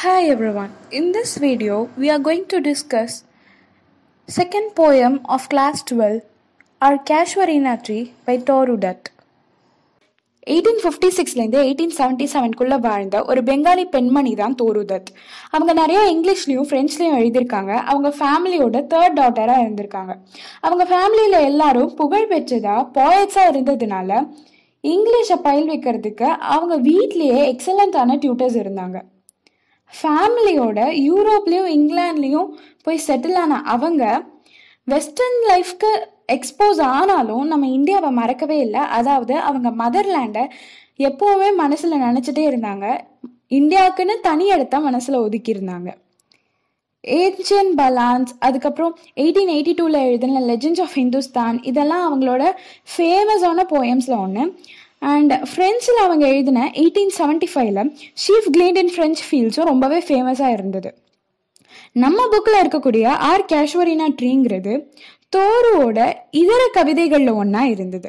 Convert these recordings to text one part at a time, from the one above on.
Hi everyone. In this video, we are going to discuss second poem of class 12, Our Casuarina Tree by Toru Dutt. Eighteen fifty சிக்ஸ்லேருந்து eighteen seventy செவன்குள்ளே வாழ்ந்த ஒரு பெங்காலி பெண்மணி தான் தோருதத் அவங்க நிறைய இங்கிலீஷ்லையும் ஃப்ரெஞ்ச்லையும் எழுதியிருக்காங்க அவங்க ஃபேமிலியோட தேர்ட் டாட்டராக இருந்திருக்காங்க அவங்க ஃபேமிலியில் எல்லாரும் புகழ் பெற்றதா போயட்ஸாக இருந்ததுனால இங்கிலீஷை பயில் வைக்கிறதுக்கு அவங்க வீட்லேயே எக்ஸலண்ட்டான டியூட்டர்ஸ் இருந்தாங்க ஃபேமிலியோட யூரோப்லேயும் இங்கிலாந்துலேயும் போய் செட்டில் ஆன அவங்க வெஸ்டர்ன் லைஃப்க்கு எக்ஸ்போஸ் ஆனாலும் நம்ம இந்தியாவை மறக்கவே இல்லை அதாவது அவங்க மதர்லேண்டை எப்போவுமே மனசில் நினச்சிட்டே இருந்தாங்க இந்தியாவுக்குன்னு தனி இடத்த மனசில் ஒதுக்கியிருந்தாங்க ஏன்ஷியன் பலான்ஸ் அதுக்கப்புறம் எயிட்டீன் எயிட்டி டூவில் எழுதின லெஜெண்ட்ஸ் ஆஃப் ஹிந்துஸ்தான் இதெல்லாம் அவங்களோட ஃபேமஸான போயம்ஸில் ஒன்று அண்ட் ஃப்ரெஞ்சில் அவங்க எழுதின எயிட்டீன் செவன்ட்டி ஃபைவ்ல ஷீஃப் கிளேண்ட் இன் ஃப்ரெஞ்ச் ஃபீல்ஸும் ரொம்பவே ஃபேமஸாக இருந்தது நம்ம புக்கில் இருக்கக்கூடிய ஆர் கேஷ்வரினா ட்ரீங்கிறது தோருவோட இதர கவிதைகளில் ஒன்றா இருந்தது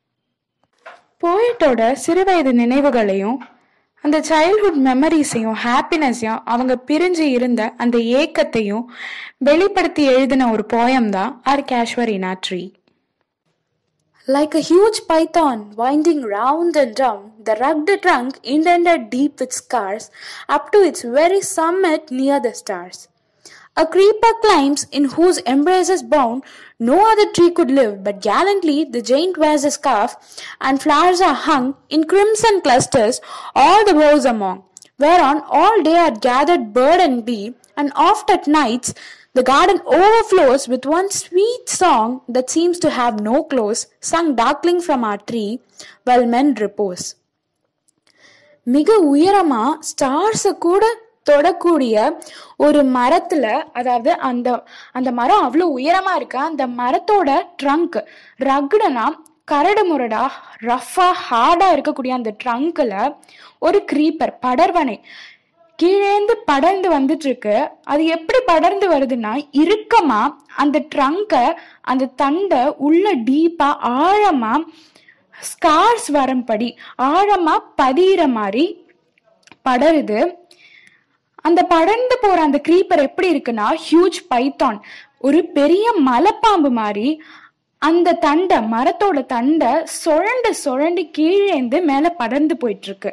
போயிட்டோட சிறுவயது நினைவுகளையும் அந்த சைல்ட்ஹுட் மெமரிஸையும் ஹாப்பினஸையும் அவங்க பிரிஞ்சு இருந்த அந்த ஏக்கத்தையும் வெளிப்படுத்தி எழுதின ஒரு போயம் தான் our casuarina tree Like a huge python winding round and round, the rugged trunk indented deep with scars up to its very summit near the stars. A creeper climbs in whose embraces bound no other tree could live, but gallantly the giant wears a scarf, and flowers are hung in crimson clusters all the boughs among, whereon all day are gathered bird and bee, and oft at nights the garden overflows with one sweet song that seems to have no close, sung darkling from our tree while men repose. மிக உயரமா ஸ்டார்ஸை கூட தொடக்கூடிய ஒரு மரத்துல அதாவது அந்த அந்த மரம் அவ்வளோ உயரமா இருக்கு அந்த மரத்தோட ட்ரங்க் ரகுடனா கரடு முரடா ரஃபா ஹார்டா இருக்கக்கூடிய அந்த ட்ரங்க்ல ஒரு க்ரீப்பர் படர்வனை கீழேந்து படர்ந்து வந்துட்டு இருக்கு அது எப்படி படர்ந்து வருதுன்னா இறுக்கமா அந்த ட்ரங்கை அந்த தண்டை உள்ள டீப்பா ஆழமா ஸ்கார்ஸ் வரும்படி ஆழமா பதிகிற மாதிரி படருது அந்த படர்ந்து போற அந்த கிரீப்பர் எப்படி இருக்குன்னா ஹியூஜ் பைத்தான் ஒரு பெரிய மலைப்பாம்பு மாதிரி அந்த தண்டை மரத்தோட தண்டை சுழண்டு சுழண்டு கீழேந்து மேல படர்ந்து போயிட்டு இருக்கு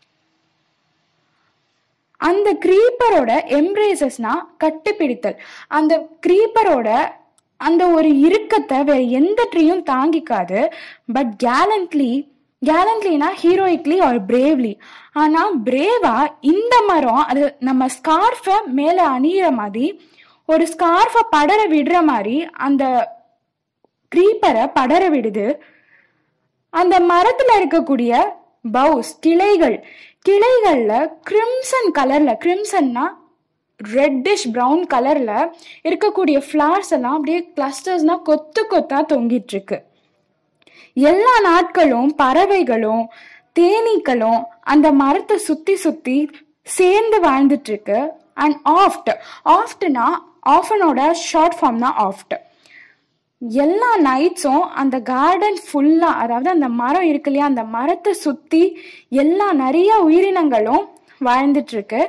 அந்த கிரீப்பரோட எம்ப்ரேசஸ்னா கட்டுப்பிடித்தல் அந்த கிரீப்பரோட அந்த ஒரு இறுக்கத்தை வேற எந்த ட்ரீயும் தாங்கிக்காது பட் கேலண்ட்லி கேலண்ட்லினா ஹீரோயிக்லி ஒரு பிரேவ்லி ஆனா பிரேவா இந்த மரம் அது நம்ம ஸ்கார்ஃப மேல அணியிற மாதிரி ஒரு ஸ்கார்ஃப படர விடுற மாதிரி அந்த கிரீப்பரை படர விடுது அந்த மரத்துல இருக்கக்கூடிய பவுஸ் கிளைகள் கிளைகள்ல கிரிம்சன் கலர்ல கிரிம்சன்னா ரெட்டிஷ் ப்ரௌன் கலர்ல இருக்கக்கூடிய ஃப்ளவர்ஸ் எல்லாம் அப்படியே கிளஸ்டர்ஸ்னா கொத்து கொத்தா தொங்கிட்டு இருக்கு எல்லா நாட்களும் பறவைகளும் தேனீக்களும் அந்த மரத்தை சுத்தி சுத்தி சேர்ந்து வாழ்ந்துட்டு இருக்கு அண்ட் ஆஃப்ட் ஆஃப்ட்னா ஆஃபனோட ஷார்ட் ஃபார்ம் தான் ஆஃப்ட் எல்லா நைட்ஸும் அந்த கார்டன் ஃபுல்லா அதாவது அந்த மரம் இருக்கு இல்லையா அந்த மரத்தை சுத்தி எல்லா நிறைய உயிரினங்களும் வாழ்ந்துட்டு இருக்கு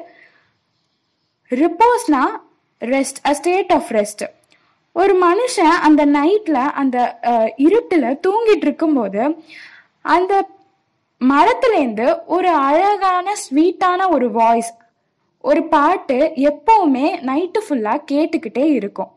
ரிப்போஸ்னா rest a state of rest ஒரு மனுஷன் அந்த நைட்ல அந்த இருட்டுல தூங்கிட்டு இருக்கும்போது அந்த மரத்துலேருந்து ஒரு அழகான ஸ்வீட்டான ஒரு வாய்ஸ் ஒரு பாட்டு எப்பவுமே நைட்டு ஃபுல்லா கேட்டுக்கிட்டே இருக்கும்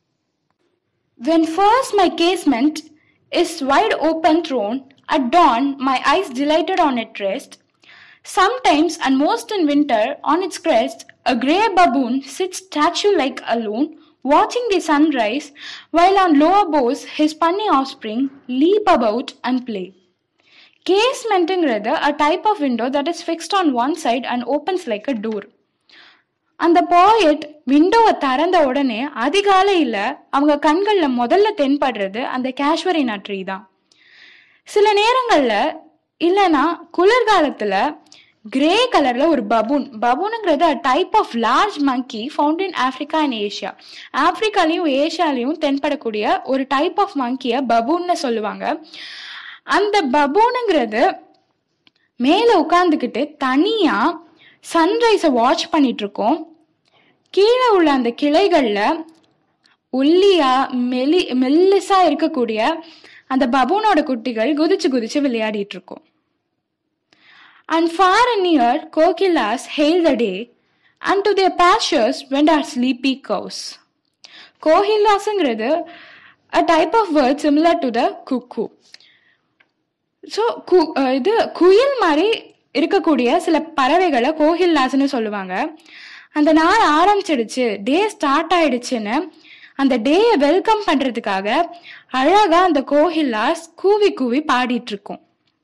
When first my casement is wide open thrown, at dawn my eyes delighted on it rest. Sometimes and most in winter, on its crest, a grey baboon sits statue-like alone, watching the sunrise, while on lower boughs his punny offspring leap about and play. Casementingகிறது a type of window that is fixed on one side and opens like a door. அந்த poet விண்டோவை திறந்த உடனே அதிகாலையில அவங்க கண்கள்ல முதல்ல தென்படுறது அந்த கேஷ்வரினா ட்ரீ தான் சில நேரங்கள்ல இல்லைன்னா குளிர்காலத்துல கிரே கலர்ல ஒரு பபூன் பபூனுங்கிறது type of large monkey found in Africa and Asia ஆப்பிரிக்காலையும் ஏஷியாலையும் தென்படக்கூடிய ஒரு டைப் ஆஃப் மங்கிய பபூன்னு சொல்லுவாங்க அந்த பபூனுங்கிறது மேல உட்கார்ந்துக்கிட்டு தனியா சன்ரைஸை வாட்ச் பண்ணிட்டு இருக்கோம் கீழே உள்ள அந்த கிளைகள்ல ஒல்லியா மெலி மெல்லிசா இருக்கக்கூடிய அந்த பபூனோட குட்டிகள் குதிச்சு குதிச்சு விளையாடிட்டு இருக்கும் and far and near kokilas hail the day and to their pastures wend our sleepy cows கோஹில்லாஸுங்கிறது a type of bird similar to the cuckoo so கு அஹ் இது குயில் மாதிரி இருக்கக்கூடிய சில பறவைகளை கோஹில்லாஸ்னு சொல்லுவாங்க அந்த நாள் ஆரம்பிச்சிடுச்சு டே ஸ்டார்ட் ஆயிடுச்சுன்னு அந்த டேயை வெல்கம் பண்றதுக்காக அழகா அந்த கோஹில்லாஸ் கூவி கூவி பாடிட்டு இருக்கும்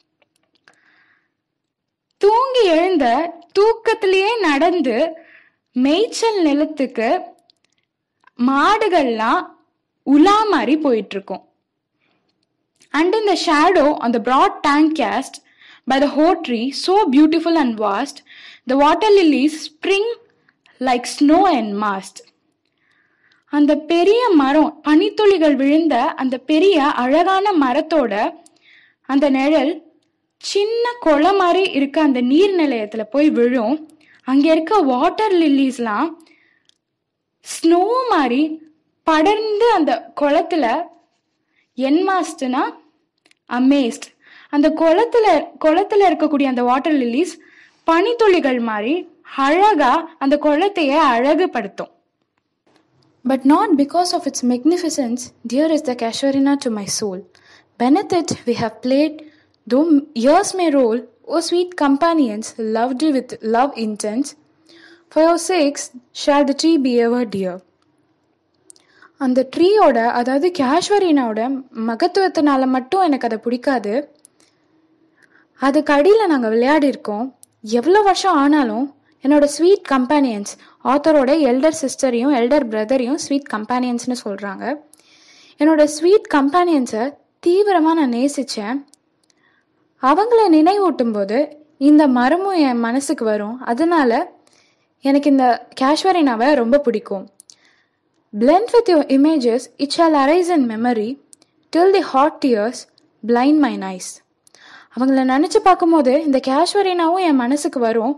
தூங்கி எழுந்த தூக்கத்திலேயே நடந்து மேய்ச்சல் நிலத்துக்கு மாடுகள்லாம் உலா மாதிரி போயிட்டு இருக்கும் And in the shadow on the broad tank cast by the whole tree, so beautiful and vast, the water lilies spring like snow and mast. அந்த பெரிய மரம் பனித்துளிகள் விழுந்த அந்த பெரிய அழகான மரத்தோட அந்த நிழல் சின்ன கொலை மாதிரி இருக்க அந்த நீர் நிலையத்துல போய் விழும் அங்க இருக்க வாட்டர் லில்லிஸ்லாம் ஸ்னோ மாதிரி படர்ந்து அந்த குளத்துல என்மாஸ்ட்னா அமேஸ்ட் அந்த குளத்துல குளத்துல இருக்கக்கூடிய அந்த வாட்டர் லில்லிஸ் பனித்துளிகள் மாதிரி அழகா அந்த குளத்தையே அழகுபடுத்தும் But not because of its magnificence, dear is the casuarina to my soul. Beneath it we have played, though years may roll, O sweet companions, loved you with love intense. For your sakes shall the tree be ever dear. அந்த ட்ரீயோட அதாவது கேஷ்வரினாவோட மகத்துவத்தினால மட்டும் எனக்கு அதை பிடிக்காது அதுக்கு அடியில் நாங்கள் விளையாடி இருக்கோம் எவ்வளோ வருஷம் ஆனாலும் என்னோட ஸ்வீட் கம்பேனியன்ஸ் ஆத்தரோட எல்டர் சிஸ்டரையும் எல்டர் பிரதரையும் ஸ்வீட் கம்பேனியன்ஸ்னு சொல்கிறாங்க என்னோட ஸ்வீட் கம்பேனியன்ஸை தீவிரமாக நான் நேசித்தேன் அவங்கள நினைவூட்டும் போது இந்த மரமும் என் மனசுக்கு வரும் அதனால எனக்கு இந்த கேஷ்வரினாவை ரொம்ப பிடிக்கும் Blend with your images, it shall arise in memory, till the hot tears blind mine eyes. அவங்கள நினச்சி பார்க்கும்போது இந்த கேஷ்வரினாவும் என் மனசுக்கு வரும்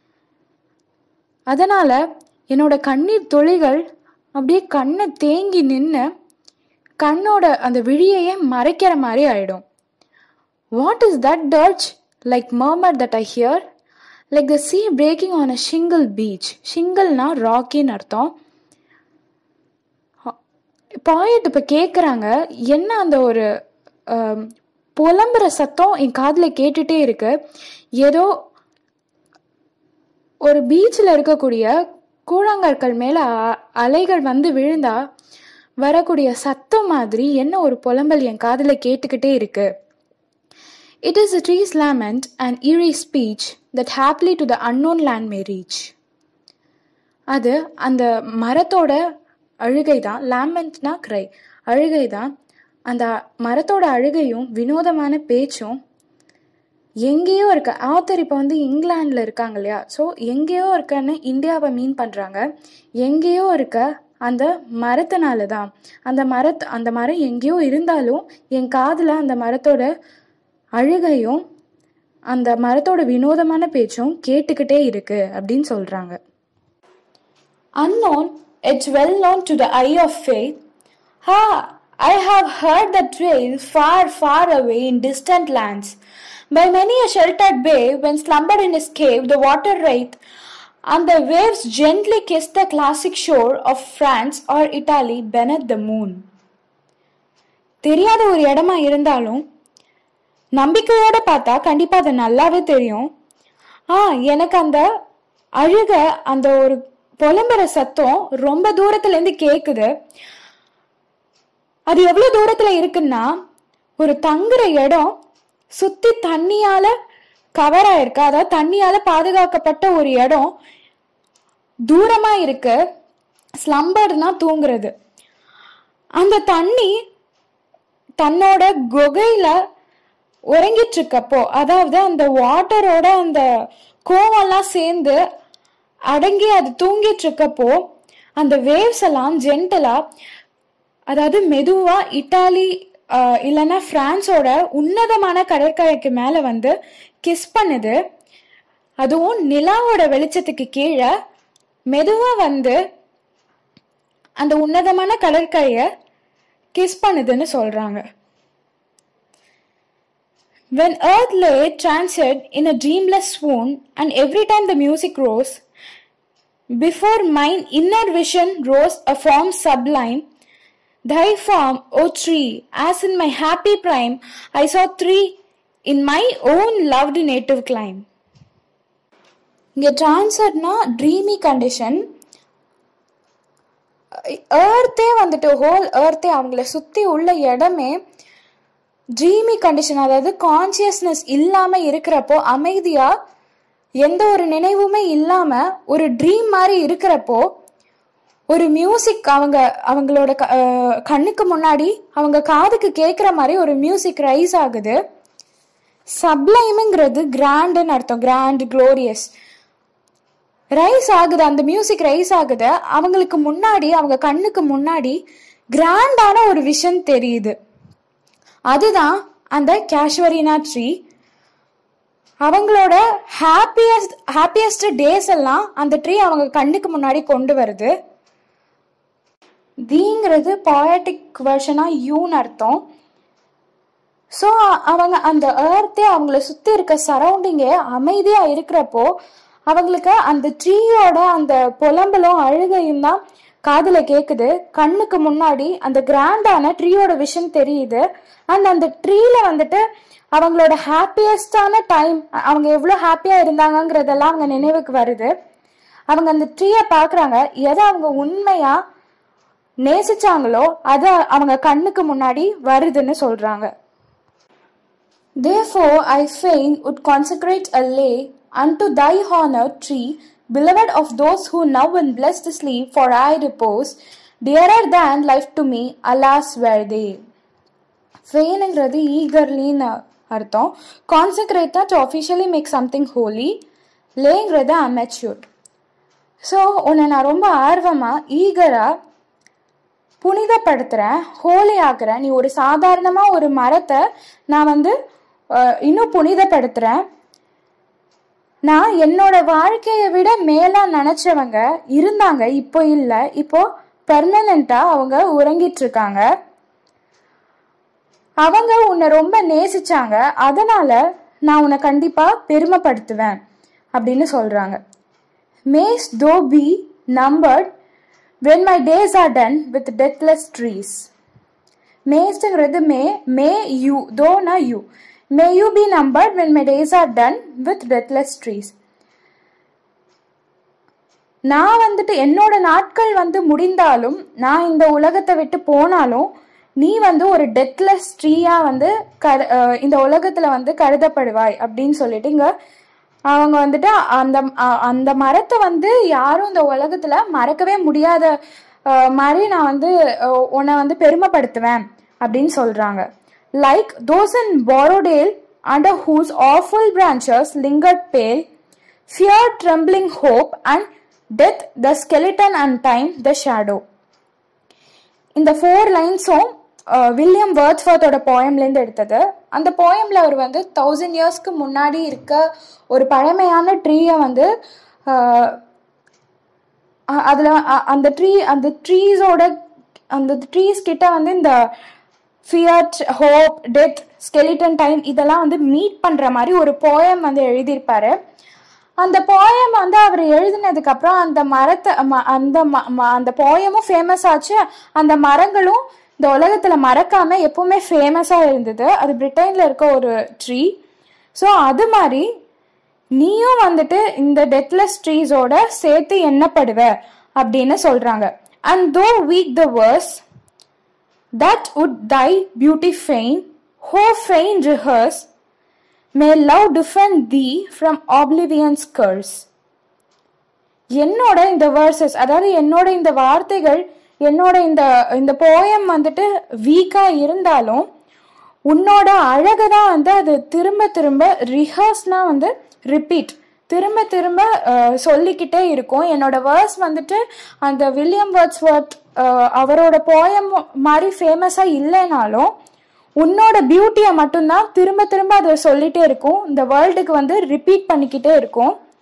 அதனால என்னோட கண்ணீர் துளிகள் அப்படியே கண்ணை தேங்கி நின்று கண்ணோட அந்த விழியையே மறைக்கிற மாதிரி ஆயிடும் what is that dirge like murmur that I hear like the sea breaking on a shingle beach ஷிங்கிள்னா ராக்கின்னு அர்த்தம் பாயிண்ட் இப்போ கேட்குறாங்க என்ன அந்த ஒரு ஆம், புலம்புற சத்தம் என் காதில் கேட்டுட்டே இருக்கு ஏதோ ஒரு பீச்சில் இருக்கக்கூடிய கூழாங்கற்கள் மேலே அலைகள் வந்து விழுந்தா வரக்கூடிய சத்தம் மாதிரி என்ன ஒரு புலம்பல் என் காதில் கேட்டுக்கிட்டே இருக்கு It is a tree's lament and eerie speech that happily to the unknown land may reach. அது அந்த மரத்தோட அழுகை தான் லேமெண்ட்னா கிரை அழுகை தான் அந்த மரத்தோட அழுகையும் வினோதமான பேச்சும் எங்கேயோ இருக்க ஆத்தர் இப்போ வந்து இங்கிலாண்டில் இருக்காங்க இல்லையா ஸோ எங்கேயோ இருக்கன்னு இந்தியாவை மீன் பண்ணுறாங்க எங்கேயோ இருக்க அந்த மரத்தினால தான் அந்த மரத் அந்த மரம் எங்கேயோ இருந்தாலும் என் காதில் அந்த மரத்தோட அழுகையும் அந்த மரத்தோட வினோதமான பேச்சும் கேட்டுக்கிட்டே இருக்கு அப்படின்னு சொல்றாங்க Unknown, it's well known to the eye of faith. Ha! I have heard the trail far, far away in distant lands. By many a sheltered bay, when slumbered in his cave, the water wraith, and the waves gently kiss the classic shore of France or Italy beneath the moon. தெரியாத ஒரு இடமா இருந்தாலும் நம்பிக்கையோட பார்த்தா கண்டிப்பா அது நல்லாவே தெரியும் ஆ எனக்கு அந்த அழுக அந்த ஒரு புலம்புற சத்தம் ரொம்ப தூரத்துல இருந்து கேக்குது அது எவ்வளவு தூரத்துல இருக்குன்னா ஒரு தங்குற இடம் சுத்தி தண்ணியால கவர் ஆயிருக்கு அதாவது தண்ணியால பாதுகாக்கப்பட்ட ஒரு இடம் தூரமா இருக்கு ஸ்லம்பர்னா தூங்குறது அந்த தண்ணி தன்னோட குகையில உறங்கிட்டு இருக்கப்போ அதாவது அந்த வாட்டரோட அந்த கோவம்லாம் சேர்ந்து அடங்கி அது தூங்கிட்டு இருக்கப்போ அந்த வேவ்ஸ் எல்லாம் ஜென்டலா அதாவது மெதுவா இட்டாலி ஆஹ், இல்லைன்னா பிரான்ஸோட உன்னதமான கடற்கரைக்கு மேல வந்து கிஸ் பண்ணுது அதுவும் நிலாவோட வெளிச்சத்துக்கு கீழே மெதுவா வந்து அந்த உன்னதமான கடற்கரைய கிஸ் பண்ணுதுன்னு சொல்றாங்க When earth lay transient in a dreamless swoon, and every time the music rose, before mine inner vision rose a form sublime. Thy form, O tree, as in my happy prime, I saw three in my own loved native clime. இங்கே ட்ரான்ஸ்ஃபர்னா Dreame condition ஏர்த்தே வந்துட்டு whole ஏர்த்தே அவங்கள சுற்றி உள்ள இடமே Dreame condition அதாவது consciousness இல்லாமல் இருக்கிறப்போ அமைதியாக எந்த ஒரு நினைவுமே இல்லாமல் ஒரு ட்ரீம் மாதிரி இருக்கிறப்போ ஒரு மியூசிக் அவங்க அவங்களோட க- அஹ் கண்ணுக்கு முன்னாடி அவங்க காதுக்கு கேட்குற மாதிரி ஒரு மியூசிக் ரைஸ் ஆகுது சப்ளைமுங்கிறது கிராண்டுன்னு அர்த்தம் கிராண்ட் க்ளோரியஸ் ரைஸ் ஆகுது அந்த மியூசிக் ரைஸ் ஆகுது அவங்களுக்கு முன்னாடி அவங்க கண்ணுக்கு முன்னாடி கிராண்டான ஒரு விஷன் தெரியுது அதுதான் அந்த கேஷ்வரினா ட்ரீ அவங்களோட ஹாப்பியஸ்ட் ஹாப்பியஸ்ட் டேஸ் எல்லாம் அந்த ட்ரீ அவங்க கண்ணுக்கு முன்னாடி கொண்டு வருது தீங்கிறது பாயட்டிக் வெர்ஷனாக யூன்னு அர்த்தம் ஸோ அவங்க அந்த ஏர்த்தே அவங்கள சுற்றி இருக்க சரௌண்டிங்கே அமைதியாக இருக்கிறப்போ அவங்களுக்கு அந்த ட்ரீயோட அந்த புலம்பலும் அழுகையும் தான் காதில் கேட்குது கண்ணுக்கு முன்னாடி அந்த கிராண்டான ட்ரீயோட விஷன் தெரியுது அண்ட் அந்த ட்ரீல வந்துட்டு அவங்களோட ஹாப்பியஸ்டான டைம் அவங்க எவ்வளோ ஹாப்பியாக இருந்தாங்கங்கிறதெல்லாம் அவங்க நினைவுக்கு வருது அவங்க அந்த ட்ரீயை பார்க்குறாங்க எதை அவங்க உண்மையாக நேசிச்சாங்களோ அது அவங்க கண்ணுக்கு முன்னாடி வருதுன்னு சொல்றாங்க Therefore, I fain would consecrate a lay unto thy honor, tree, beloved of those who now in blessed sleep, for I repose, dearer than life to me, alas, were they. ஃபெயினுங்கிறது ஈகர்லின்னு அர்த்தம் concentrate to officially make something holy லேங்கிறது amateur so உன்னை நான் ரொம்ப ஆர்வமாக ஈகராக புனிதப்படுத்துகிறேன் ஹோலி ஆக்குறேன் நீ ஒரு சாதாரணமாக ஒரு மரத்தை நான் வந்து அஹ், இன்னும் புனிதப்படுத்துகிறேன் நான் என்னோட வாழ்க்கையை விட மேலா நினைச்சவங்க இருந்தாங்க இப்போ இல்லை இப்போ பெர்மனண்டா அவங்க உறங்கிட்டு இருக்காங்க அவங்க உன்னை ரொம்ப நேசிச்சாங்க அதனால நான் உன்னை கண்டிப்பா பெருமைப்படுத்துவேன் அப்படின்னு சொல்றாங்க mayst thou be numbered when my days are done with deathless trees மேஸ்ங்கிறது மே மே யூ தோனா you may you be numbered when my days are done with deathless trees நான் வந்துட்டு என்னோட நாட்கள் வந்து முடிந்தாலும் நான் இந்த உலகத்தை விட்டு போனாலும் நீ வந்து ஒரு டெத்லெஸ் ட்ரீயா வந்து கரு அஹ் இந்த உலகத்துல வந்து கருதப்படுவாய் அப்படின்னு சொல்லிட்டு இங்க அவங்க வந்துட்டு அந்த அ- அந்த மரத்தை வந்து யாரும் இந்த உலகத்துல மறக்கவே முடியாத அஹ், மாதிரி நான் வந்து அஹ், உன்னை வந்து பெருமைப்படுத்துவேன் அப்படின்னு சொல்றாங்க like those in Borrowdale under whose awful branches lingered pale fear trembling hope and death the skeleton and time the shadow இந்த ஃபோர் லைன்ஸும் வில்லியம் வேர்த்ஃபோர்த்தோட போயம்லேருந்து எடுத்தது அந்த போயமில் அவர் வந்து தௌசண்ட் இயர்ஸ்க்கு முன்னாடி இருக்க ஒரு பழமையான ட்ரீயை வந்து அதில் அந்த ட்ரீ அந்த ட்ரீஸோட அந்த ட்ரீஸ் கிட்ட வந்து இந்த fear hope death skeleton time இதெல்லாம் வந்து மீட் பண்ணுற மாதிரி ஒரு போயம் வந்து எழுதியிருப்பாரு அந்த போயம் வந்து அவர் எழுதினதுக்கு அப்புறம் அந்த மரத்தை ம- அந்த ம- ம- அந்த போயமும் ஃபேமஸ் ஆச்சு அந்த மரங்களும் இந்த உலகத்துல மறக்காம எப்பவுமே ஃபேமஸா இருந்தது அது பிரிட்டன்ல இருக்க ஒரு ட்ரீ ஸோ அது மாதிரி நீயும் வந்துட்டு இந்த டெத்லெஸ் ட்ரீஸோட சேர்த்து எண்ணப்படுவ அப்படின்னு சொல்றாங்க and thou weak the verse that would thy beauty feign, ho fain rehearse, may love defend thee from oblivion's curse. என்னோட இந்த வேர்சஸ் அதாவது என்னோட இந்த வார்த்தைகள் என்னோட இந்த இந்த போயம் வந்துட்டு வீக்கா இருந்தாலும் உன்னோட அழகை தான் வந்து அது திரும்ப திரும்ப ரிஹர்ஸ்னா வந்து ரிப்பீட் திரும்ப திரும்ப அஹ், சொல்லிக்கிட்டே இருக்கும் என்னோட வேர்ஸ் வந்துட்டு அந்த வில்லியம் வேர்ட்ஸ்வர்த் அஹ், அவரோட போயம் மாதிரி ஃபேமஸாக இல்லைனாலும் உன்னோட பியூட்டியை மட்டும்தான் திரும்ப திரும்ப அதை சொல்லிட்டே இருக்கும் இந்த வேர்ல்டுக்கு வந்து ரிப்பீட் பண்ணிக்கிட்டே இருக்கும்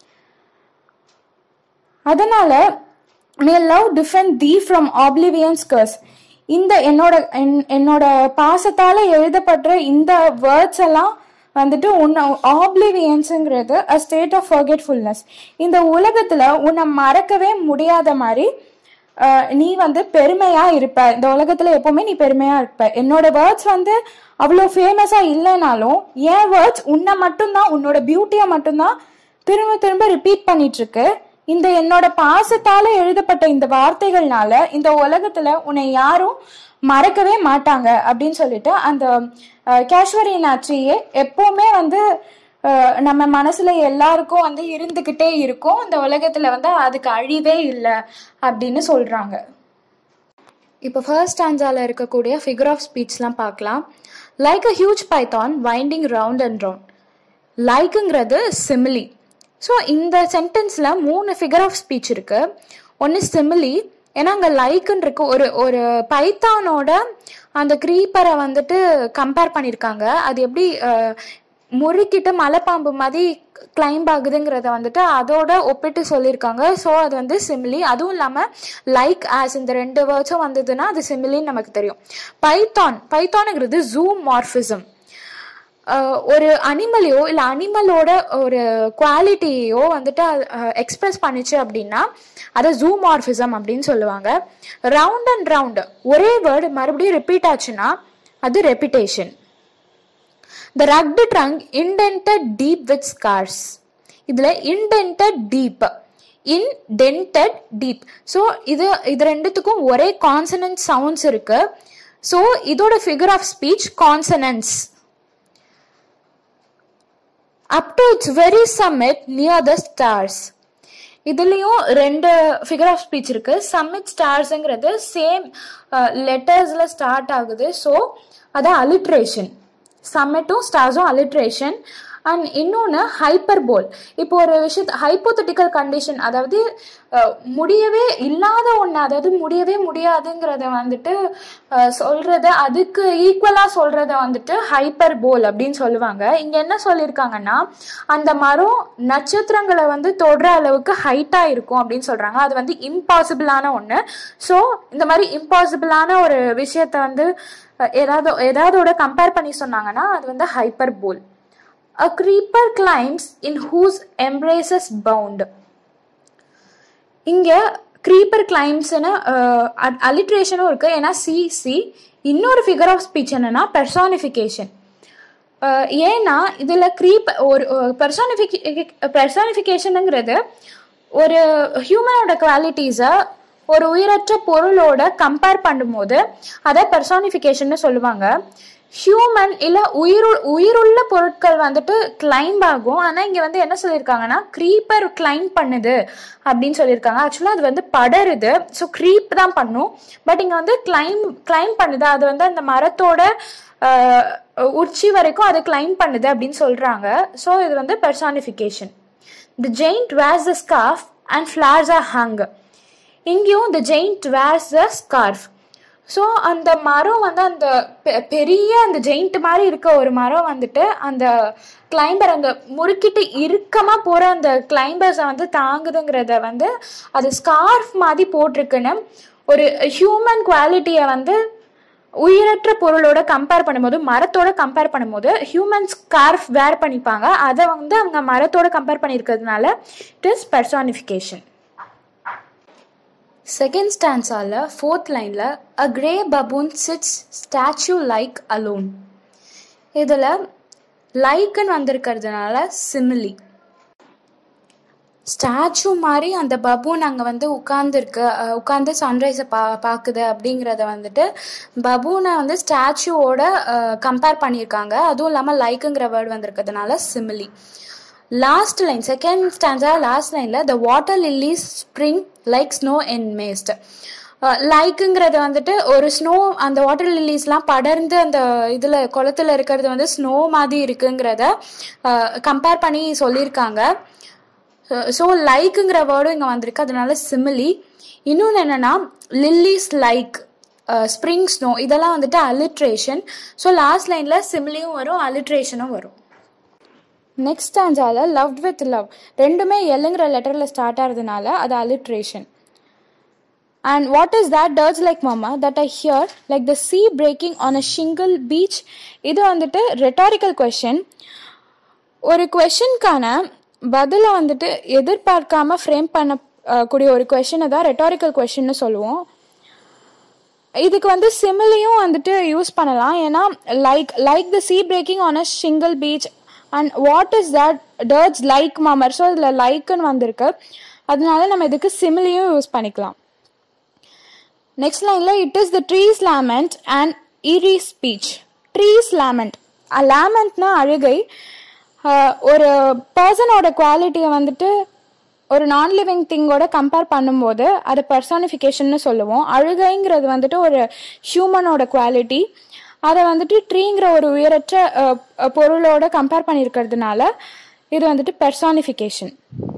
அதனால may love defend thee from oblivion's curse இந்த என்னோட என்- என்னோட பாசத்தால எழுதப்படுற இந்த வேர்ட்ஸ் எல்லாம் வந்துட்டு உன்னை ஆப்லிவியன்ஸுங்கிறது அ ஸ்டேட் ஆஃப் ஃபர்கெட்ஃபுல்னஸ் இந்த உலகத்துல உன்னை மறக்கவே முடியாத மாதிரி அஹ், நீ வந்து பெருமையா இருப்ப இந்த உலகத்துல எப்பவுமே நீ பெருமையா இருப்ப என்னோட வேர்ட்ஸ் வந்து அவ்வளோ ஃபேமஸா இல்லைனாலும் என் வேர்ட்ஸ் உன்னை மட்டும்தான் உன்னோட பியூட்டியை மட்டும்தான் திரும்ப திரும்ப ரிப்பீட் பண்ணிட்டு இருக்கு இந்த என்னோட பாசத்தால எழுதப்பட்ட இந்த வார்த்தைகள்னால இந்த உலகத்துல உன்னை யாரும் மறக்கவே மாட்டாங்க அப்படின்னு சொல்லிட்டு அந்த அஹ், கேஷ்வரி நாச்சியே எப்பவுமே வந்து அஹ், நம்ம மனசுல எல்லாருக்கும் வந்து இருந்துகிட்டே இருக்கும் இந்த உலகத்துல வந்து அதுக்கு அழிவே இல்லை அப்படின்னு சொல்றாங்க இப்போ ஃபர்ஸ்ட் ஸ்டான்ஸால இருக்கக்கூடிய ஃபிகர் ஆஃப் ஸ்பீச்லாம் பார்க்கலாம் like a huge python winding round and round லைக்குங்கிறது சிமிலி ஸோ இந்த சென்டென்ஸில் மூணு ஃபிகர் ஆஃப் ஸ்பீச் இருக்கு ஒன்று சிமிலி ஏன்னா அங்கே லைக்குன்னு இருக்கு ஒரு ஒரு பைத்தானோட அந்த க்ரீப்பரை வந்துட்டு கம்பேர் பண்ணியிருக்காங்க அது எப்படி அஹ், முறுக்கிட்டு மலைப்பாம்பு மாதிரி கிளைம்ப் ஆகுதுங்கிறத வந்துட்டு அதோட ஒப்பிட்டு சொல்லியிருக்காங்க ஸோ அது வந்து சிமிலி அதுவும் இல்லாமல் லைக் ஆஸ் இந்த ரெண்டு வேர்ட்ஸும் வந்ததுன்னா அது சிமிலின்னு நமக்கு தெரியும் பைத்தான் பைத்தானுங்கிறது ஜூம் மார்ஃபிசம் ஒரு அனிமலையோ இல்லை அனிமலோட ஒரு குவாலிட்டியோ வந்துட்டு எக்ஸ்பிரஸ் பண்ணிச்சு அப்படின்னா அதை ஜூமார்ஃபிசம் அப்படின்னு சொல்லுவாங்க ரவுண்ட் அண்ட் ரவுண்ட் ஒரே வேர்டு மறுபடியும் ரிப்பீட் ஆச்சுன்னா அது repetition the rugged trunk indented deep with scars இதில் indented deep indented deep so இது இது ரெண்டுத்துக்கும் ஒரே கான்சனன்ட் சவுண்ட்ஸ் இருக்கு ஸோ இதோட figure of speech consonance up to its very summit near the stars இதுலேயும் ரெண்டு ஃபிகர் ஆஃப் ஸ்பீச் இருக்கு சம்மிட் ஸ்டார்ஸுங்கிறது சேம் லெட்டர்ஸில் ஸ்டார்ட் ஆகுது ஸோ அது அலிட்ரேஷன் சம்மிட்டும் ஸ்டார்ஸும் அலிட்ரேஷன் அண்ட் இன்னொன்று ஹைப்பர்போல் இப்போ ஒரு விஷயத்து ஹைப்போத்தட்டிக்கல் கண்டிஷன் அதாவது அஹ், முடியவே இல்லாத ஒன்று அதாவது முடியவே முடியாதுங்கிறத வந்துட்டு அஹ், சொல்றத அதுக்கு ஈக்குவலாக சொல்றத வந்துட்டு ஹைப்பர்போல் அப்படின்னு சொல்லுவாங்க இங்கே என்ன சொல்லியிருக்காங்கன்னா அந்த மரம் நட்சத்திரங்களை வந்து தொடுற அளவுக்கு ஹைட்டாக இருக்கும் அப்படின்னு சொல்றாங்க அது வந்து இம்பாசிபிளான ஒன்று ஸோ இந்த மாதிரி இம்பாசிபிளான ஒரு விஷயத்த வந்து அஹ், ஏதாவது ஏதாவதோட கம்பேர் பண்ணி சொன்னாங்கன்னா அது வந்து hyperbole A creeper climbs in whose embrace is bound. இங்க creeper கிளைம்ஸ்னு அலிட்ரேஷனும் இருக்கு ஏன்னா சி சி இன்னொரு ஃபிகர் ஆஃப் ஸ்பீச் என்னன்னா பெர்சானிஃபிகேஷன் ஏன்னா இதுல க்ரீப் ஒரு பெர்சானிஃபிகே பெர்சானிஃபிகேஷனுங்கிறது ஒரு ஹியூமனோட குவாலிட்டிஸை ஒரு உயிரற்ற பொருளோட கம்பேர் பண்ணும்போது அதை பெர்சானிஃபிகேஷன் சொல்லுவாங்க ஹியூமன் இல்லை உயிரு உயிருள்ள பொருட்கள் வந்துட்டு கிளைம்ப் ஆகும் ஆனால் இங்கே வந்து என்ன சொல்லியிருக்காங்கன்னா க்ரீப்பர் கிளைம் பண்ணுது அப்படின்னு சொல்லியிருக்காங்க ஆக்சுவலாக அது வந்து படருது ஸோ க்ரீப் தான் பண்ணும் பட் இங்கே வந்து கிளைம் கிளைம் பண்ணுது அது வந்து அந்த மரத்தோட ஆஹ், உச்சி வரைக்கும் அது கிளைம் பண்ணுது அப்படின்னு சொல்கிறாங்க ஸோ இது வந்து personification the giant wears the scarf and flowers are hung இங்கேயும் the giant wears the scarf so அந்த மரம் வந்து அந்த பெ- பெரிய அந்த ஜெயிண்ட் மாதிரி இருக்க ஒரு மரம் வந்துட்டு அந்த கிளைம்பர் அந்த முறுக்கிட்டு இறுக்கமாக போகிற அந்த கிளைம்பர்ஸை வந்து தாங்குதுங்கிறத வந்து அது ஸ்கார்ஃப் மாதிரி போட்டிருக்குன்னு ஒரு ஹியூமன் குவாலிட்டியை வந்து உயிரற்ற பொருளோட கம்பேர் பண்ணும்போது மரத்தோட கம்பேர் பண்ணும்போது ஹியூமன் ஸ்கார்ஃப் வேர் பண்ணிப்பாங்க அதை வந்து அவங்க மரத்தோட கம்பேர் பண்ணியிருக்கிறதுனால இட் இஸ் பெர்சானிஃபிகேஷன் செகண்ட் ஸ்டான்ஸால ஃபோர்த் லைன்ல a grey baboon sits statue like alone இதில் லைக்குன்னு வந்திருக்கிறதுனால சிமிலி ஸ்டாச்சு மாதிரி அந்த பபூன் அங்கே வந்து உட்காந்துருக்கு உட்காந்து சன்ரைஸை பா பார்க்குது அப்படிங்கிறத வந்துட்டு பபூனை வந்து ஸ்டாச்சுவோட கம்பேர் பண்ணியிருக்காங்க அதுவும் இல்லாமல் லைக்குங்கிற வேர்டு வந்திருக்கிறதுனால simile last line second stanza last லைனில் the water lilies spring like snow enmassed லைக்குங்கிறது வந்துட்டு ஒரு ஸ்னோ அந்த வாட்டர் லில்லிஸ்லாம் படர்ந்து அந்த இதில் குளத்துல இருக்கிறது வந்து ஸ்னோ மாதிரி இருக்குங்கிறத கம்பேர் பண்ணி சொல்லியிருக்காங்க ஸோ லைக்குங்கிற வேர்டும் இங்கே வந்திருக்கு அதனால சிமிலி இன்னொன்று என்னென்னா லில்லிஸ் லைக் ஸ்ப்ரிங் ஸ்னோ இதெல்லாம் வந்துட்டு அலிட்ரேஷன் ஸோ லாஸ்ட் லைனில் சிமிலியும் வரும் அலிட்ரேஷனும் வரும் நெக்ஸ்ட் ஸ்டான்ஸால லவ்ட் வித் லவ் ரெண்டுமே எல்லுங்கிற லெட்டரில் ஸ்டார்ட் ஆகிறதுனால அது alliteration And what is that dirge like mama that I hear like the sea breaking on a shingle beach? இது வந்துட்டு rhetorical question. ஒரு கொஷனுக்கான பதிலை வந்துட்டு எதிர்பார்க்காம ஃப்ரேம் பண்ண அஹ், கூடிய ஒரு கொஷனை தான் ரெட்டாரிக்கல் கொஷின்னு சொல்லுவோம் இதுக்கு வந்து சிமிலியும் வந்துட்டு யூஸ் பண்ணலாம் ஏன்னா like like the sea breaking on a single beach and what is that darts like murmur so இதில் லைக்குன்னு வந்திருக்கு அதனால நம்ம இதுக்கு சிமிலியும் யூஸ் பண்ணிக்கலாம் நெக்ஸ்ட் லைனில் it is the trees lament and eerie speech trees lament லேமெண்ட்னா அழுகை அஹ், ஒரு பர்சனோட குவாலிட்டியை வந்துட்டு ஒரு நான் லிவிங் திங்கோட கம்பேர் பண்ணும்போது அது பர்சானிஃபிகேஷன்னு சொல்லுவோம் அழுகைங்கிறது வந்துட்டு ஒரு ஹியூமனோட குவாலிட்டி அதை வந்துட்டு ட்ரீங்கிற ஒரு உயரற்ற அஹ், அஹ், பொருளோட கம்பேர் பண்ணியிருக்கிறதுனால இது வந்துட்டு பெர்சானிஃபிகேஷன்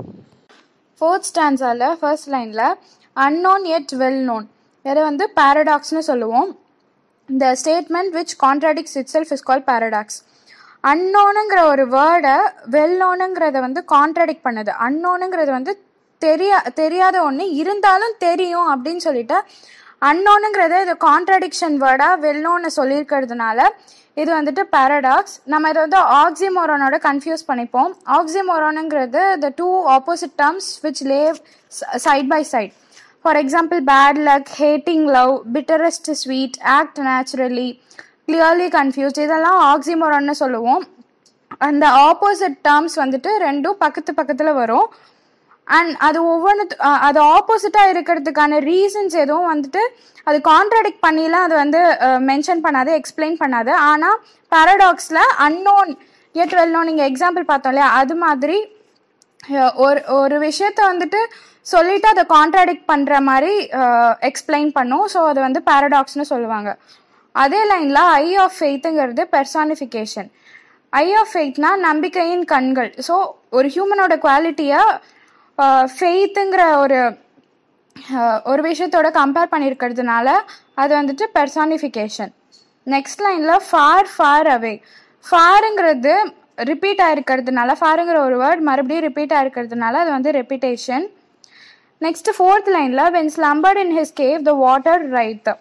ஃபோர்த் ஸ்டான்ஸால ஃபர்ஸ்ட் லைனில் அன்னோன் எட் வெல் நோன் இதை வந்து பாரடாக்ஸ்னு சொல்லுவோம் இந்த statement which contradicts itself is call paradox அன்னோனுங்கிற ஒரு வேர்டை வெல் நோனுங்கிறத வந்து கான்ட்ராடிக்ட் பண்ணுது அன்னோனுங்கிறது வந்து தெரியா தெரியாத ஒன்று இருந்தாலும் தெரியும் அப்படின்னு சொல்லிட்டு அன்னோனுங்கிறத இது கான்ட்ராடிக்ஷன் வேர்டாக வெல் நோன்னு சொல்லியிருக்கிறதுனால இது வந்துட்டு பாரடாக்ஸ் நம்ம இதை வந்து ஆக்சிமோரோனோட கன்ஃபியூஸ் பண்ணிப்போம் ஆக்சிமோரோனுங்கிறது the two opposite terms which live side by side for example bad luck hating love bitterest sweet act naturally clearly confused இதெல்லாம் ஆக்சிமோரான்னு சொல்லுவோம் அந்த ஆப்போசிட் டேர்ம்ஸ் வந்துட்டு ரெண்டும் பக்கத்து பக்கத்தில் வரும் அண்ட் அது ஒவ்வொன்று அது ஆப்போசிட்டாக இருக்கிறதுக்கான ரீசன்ஸ் எதுவும் வந்துட்டு அது கான்ட்ராடிக்ட் பண்ணிலாம் அது வந்து மென்ஷன் பண்ணாது எக்ஸ்பிளைன் பண்ணாது ஆனால் பாரடாக்ஸில் அன்னோன் எட் வெல் நோன் நீங்கள் எக்ஸாம்பிள் பார்த்தோம் இல்லையா அது மாதிரி அஹ், ஒரு ஒரு விஷயத்த வந்துட்டு சொல்லிட்டு அதை கான்ட்ராடிக்ட் பண்ணுற மாதிரி எக்ஸ்பிளைன் பண்ணும் ஸோ அது வந்து பாரடாக்ஸ்னு சொல்லுவாங்க அதே லைனில் ஐ ஆஃப் ஃபெய்த்துங்கிறது பெர்சானிஃபிகேஷன் ஐ ஆஃப் ஃபெய்த்னா நம்பிக்கையின் கண்கள் ஸோ ஒரு ஹியூமனோட குவாலிட்டியை ஃபெய்த்துங்கிற ஒரு அஹ், ஒரு விஷயத்தோட கம்பேர் பண்ணியிருக்கிறதுனால அது வந்துட்டு பெர்சானிஃபிகேஷன் நெக்ஸ்ட் லைனில் ஃபார் ஃபார் அவே ஃபாருங்கிறது ரிப்பீட் ஆயிருக்கிறதுனால ஃபாருங்கிற ஒரு வேர்ட் மறுபடியும் ரிப்பீட் ஆயிருக்கிறதுனால அது வந்து ரெப்பிட்டேஷன் நெக்ஸ்ட் ஃபோர்த் லைனில் when slumbered in his cave the water right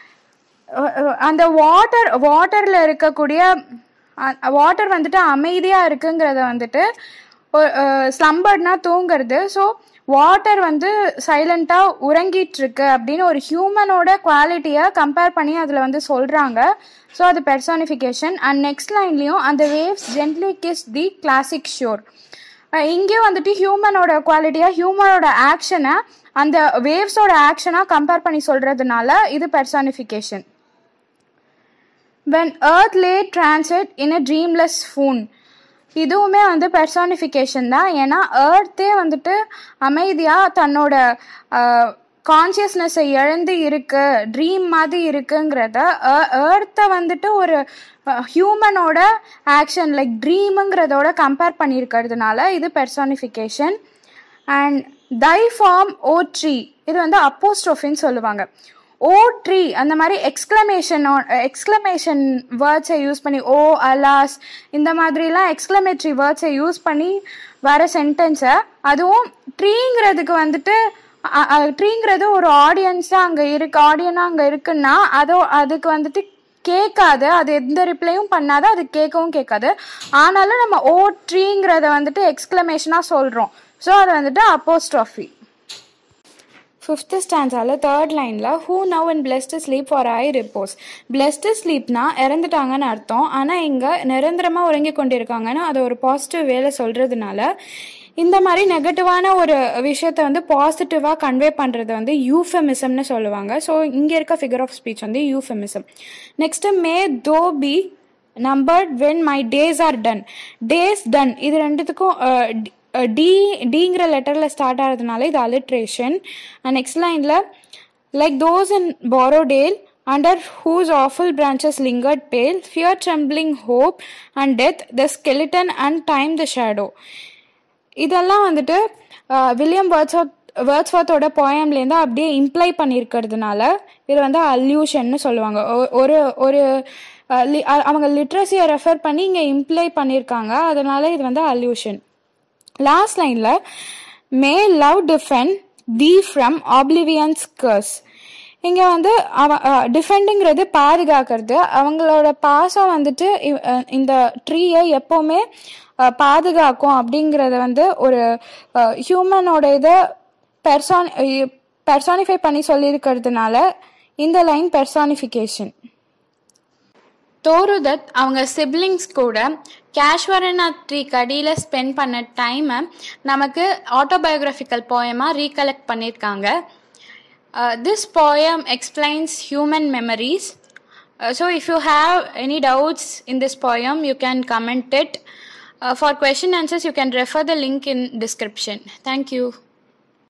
அந்த வாட்டர் வாட்டரில் இருக்கக்கூடிய வாட்டர் வந்துட்டு அமைதியாக இருக்குங்கிறத வந்துட்டு ஸ்லம்பர்ட்னா தூங்குறது ஸோ வாட்டர் வந்து சைலண்ட்டாக உறங்கிட்டு இருக்கு அப்படின்னு ஒரு ஹியூமனோட குவாலிட்டியை கம்பேர் பண்ணி அதில் வந்து சொல்கிறாங்க ஸோ அது பெர்சானிஃபிகேஷன் அண்ட் நெக்ஸ்ட் லைன்லேயும் அந்த waves gently kiss the classic shore இங்கேயும் வந்துட்டு ஹியூமனோட குவாலிட்டியாக ஹியூமனோட ஆக்ஷனை அந்த வேவ்ஸோட ஆக்ஷனாக கம்பேர் பண்ணி சொல்கிறதுனால இது personification when earth lay transit in a dreamless swoon இதுவுமே வந்து பெர்சானிஃபிகேஷன் தான் ஏன்னா ஏர்த்தே வந்துட்டு அமைதியாக தன்னோட கான்சியஸ்னஸை இழந்து இருக்கு ட்ரீம் மாதிரி இருக்குங்கிறத ஏர்த்தை வந்துட்டு ஒரு ஹியூமனோட ஆக்ஷன் லைக் ட்ரீமுங்கிறதோட கம்பேர் பண்ணியிருக்கிறதுனால இது personification and thy form O tree இது வந்து அப்போஸ்ட்ரோஃபின்னு சொல்லுவாங்க ஓ ட்ரீ அந்த மாதிரி எக்ஸ்க்ளமேஷன் எக்ஸ்க்ளமேஷன் வேர்ட்ஸை யூஸ் பண்ணி ஓ அலாஸ் இந்த மாதிரிலாம் எக்ஸ்க்ளமேட்ரி வேர்ட்ஸை யூஸ் பண்ணி வர சென்டென்ஸை அதுவும் ட்ரீங்கிறதுக்கு வந்துட்டு ட்ரீங்கிறது ஒரு ஆடியன்ஸாக அங்கே இருக்கு ஆடியனாக அங்கே இருக்குன்னா அதோ அதுக்கு வந்துட்டு கேட்காது அது எந்த ரிப்ளையும் பண்ணாது அது கேட்கவும் கேட்காது ஆனாலும் நம்ம ஓ ட்ரீங்கிறத வந்துட்டு எக்ஸ்க்ளமேஷனாக சொல்கிறோம் ஸோ அது வந்துட்டு அப்போஸ்ட்ராஃபி ஃபிஃப்த்து ஸ்டான்ஸால தேர்ட் லைனில் who now and blessed sleep for aye repose blessed ஸ்லீப்னா இறந்துட்டாங்கன்னு அர்த்தம் ஆனால் இங்கே நிரந்தரமாக உறங்கி கொண்டிருக்காங்கன்னு அதை ஒரு பாசிட்டிவ் வேலை சொல்கிறதுனால இந்த மாதிரி நெகட்டிவான ஒரு விஷயத்த வந்து பாசிட்டிவாக கன்வே பண்ணுறது வந்து யூஃபெமிசம்னு சொல்லுவாங்க ஸோ இங்கே இருக்க ஃபிகர் ஆஃப் ஸ்பீச் வந்து யூஃபெமிசம் next may though be numbered when my days are done days done இது ரெண்டுத்துக்கும் டி டிங்கிற லெட்டரில் ஸ்டார்ட் ஆகிறதுனால இது அலிட்ரேஷன் அண்ட் நெக்ஸ்ட் லைனில் like those in Borrowdale under whose awful branches lingered pale fear trembling hope and death the skeleton and time the shadow இதெல்லாம் வந்துட்டு William Wordsworth வேர்ட்ஸ்வர்த்தோட போயம்லேருந்து அப்படியே இம்ப்ளை பண்ணியிருக்கிறதுனால இது வந்து அல்யூஷன்னு சொல்லுவாங்க ஒ- ஒரு ஒரு அஹ், li- அ- அவங்க லிட்ரஸியை ரெஃபர் பண்ணி இங்கே இம்ப்ளை பண்ணியிருக்காங்க அதனால இது வந்து அல்யூஷன் லாஸ்ட் லைனில் may love defend thee from oblivion's curse இங்கே வந்து அவ டிஃபெண்டுங்கிறது பாதுகாக்கிறது அவங்களோட பாசம் வந்துட்டு இவ்- அஹ் இந்த ட்ரீயை எப்போவுமே அஹ், பாதுகாக்கும் அப்படிங்கிறத வந்து ஒரு ஹியூமனோட இதை பெர்சான் பெர்சானிஃபை பண்ணி சொல்லியிருக்கிறதுனால இந்த லைன் பெர்சானிஃபிகேஷன் தோருதத் அவங்க சிப்ளிங்ஸ் கூட கேஷ்வரனா ட்ரீ கடியில் ஸ்பெண்ட் பண்ண டைமை நமக்கு ஆட்டோபயோகிராஃபிக்கல் போயமாக ரீகலெக்ட் பண்ணியிருக்காங்க this poem explains human memories so if you have any doubts in this poem you can comment it for question answers you can refer the link in description thank you